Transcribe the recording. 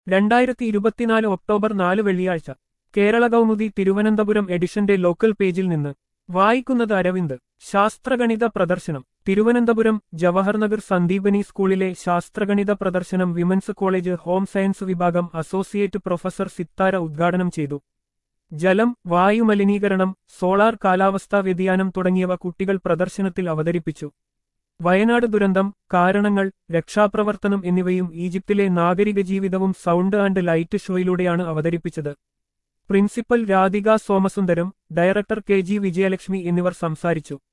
രണ്ടായിരത്തി ഇരുപത്തിനാല് ഒക്ടോബർ നാല് വെള്ളിയാഴ്ച കേരള കൗമുദി തിരുവനന്തപുരം എഡിഷന്റെ ലോക്കൽ പേജിൽ നിന്ന് വായിക്കുന്നത് അരവിന്ദ് ശാസ്ത്രഗണിത പ്രദർശനം തിരുവനന്തപുരം ജവഹർനഗർ സന്ദീപനി സ്കൂളിലെ ശാസ്ത്രഗണിത പ്രദർശനം വിമൻസ് കോളേജ് ഹോം സയൻസ് വിഭാഗം അസോസിയേറ്റ് പ്രൊഫസർ സിത്താര ഉദ്ഘാടനം ചെയ്തു ജലം വായുമലിനീകരണം സോളാർ കാലാവസ്ഥാ വ്യതിയാനം തുടങ്ങിയവ കുട്ടികൾ പ്രദർശനത്തിൽ അവതരിപ്പിച്ചു വയനാട് ദുരന്തം കാരണങ്ങൾ രക്ഷാപ്രവർത്തനം എന്നിവയും ഈജിപ്തിലെ നാഗരിക ജീവിതവും സൗണ്ട് ആൻഡ് ലൈറ്റ് ഷോയിലൂടെയാണ് അവതരിപ്പിച്ചത് principal Radhika Somasundaram director K G Vijayalakshmi എന്നിവർ സംസാരിച്ചു